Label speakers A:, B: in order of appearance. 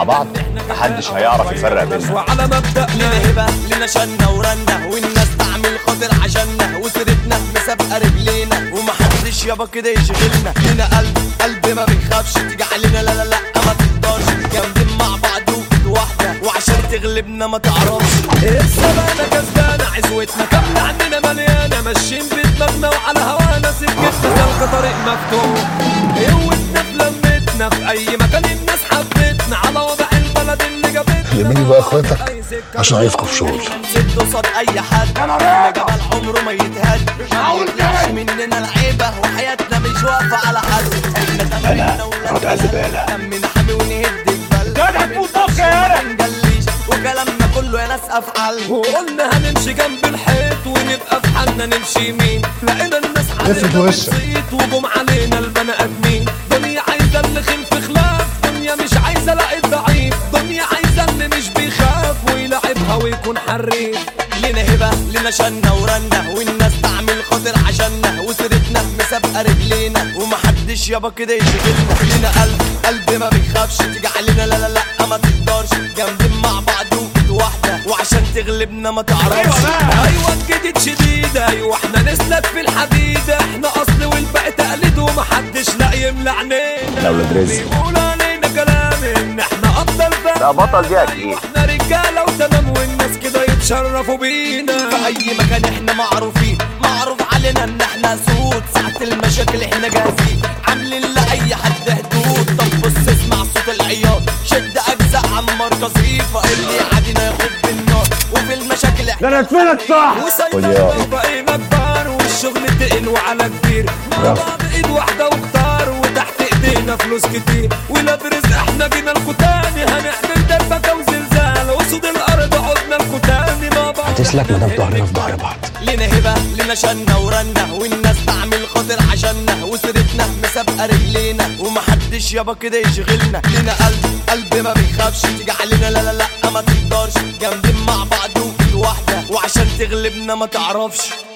A: بعض محدش هيعرف يفرق بيننا
B: وعلى مبدأ
C: لنا هبة لنا شنة ورنة والناس تعمل خاطر عشاننا وسيرتنا مسابقة رجلينا ومحدش يابا كده يشغلنا لنا قلب قلب ما بيخافش تيجي علينا لا لا لا ما تقدرش جامدين مع بعض وكت واحدة وعشان تغلبنا ما تعرفش
B: السبانة كسبانة عزوتنا كاملة عندنا مليانة ماشيين بدماغنا وعلى هوانا سكتنا سلك طريق مفتوح قوتنا في لمتنا في أي مكان الناس حبتنا على وضع البلد اللي جابتنا
D: لمين بقى اخواتك عشان عايزكم في شغل
C: سد قصاد اي حد احنا جبل عمره ما يتهد ما يطلعش مننا العيبه وحياتنا مش واقفه على حد احنا
A: أنا رد زبالة.
C: دمنا حامي ونهد الجبل جد هتموت بكره يا نجليش وكلامنا كله يا ناس افعال
B: وقلنا هنمشي جنب الحيط ونبقى في حالنا نمشي يمين لقينا الناس
D: افرد
B: علينا
D: وشك.
B: بتصيت وجم علينا البني ادمين دنيا عايزه اللي خلف خلاف دنيا مش عايزه لعيب ضعيف دنيا عايزه اللي مش بيخاف ويلعبها ويكون حريف
C: لنا هبه لنا شنه ورنه والناس تعمل خاطر عشاننا وسيرتنا مسابقه رجلينا ومحدش يابا كده يشغلنا لنا قلب قلب ما بيخافش تيجي علينا لا لا لا ما تقدرش جامدين مع بعض وكت واحده وعشان تغلبنا ما تعرفش
B: ايوه الجديد شديد ايوه احنا نسلك في الحديد احنا اصل والباقي تقليد ومحدش لا يملى عينينا
A: يا ولاد رزق.
B: بيقولوا علينا كلام ان احنا افضل فهم
A: لا بطل دي أكيد.
B: احنا رجاله وتمام والناس كده يتشرفوا بينا
C: في اي مكان احنا معروفين معروف علينا ان احنا سود ساعة المشاكل احنا جاهزين عاملين لاي حد حدود طب بص اسمع صوت العياط شد اجزاء عمار قصيفة اللي يعادينا ياخد بالنار وفي المشاكل احنا
E: انا اتفلت صح
A: خد يا.
B: بقينا كبار والشغل تقل وعلى كبير مع بعض ايد واحده واختار وتحت ايدينا فلوس كتير ولاد رزق احنا جينا الكتاني هنعمل دربكه وزلزال وسود الارض عدنا الكتاني مع بعض
D: تسلك مدام ظهرنا في ظهر بعض
C: لنا هبة لنا شنة ورنة والناس تعمل خاطر عشاننا وسيرتنا مسابقة رجلينا ومحدش يابا كده يشغلنا لنا قلب قلب ما بيخافش تيجي علينا لا لا لا ما تقدرش جامدين مع بعض وكل واحدة وعشان تغلبنا ما تعرفش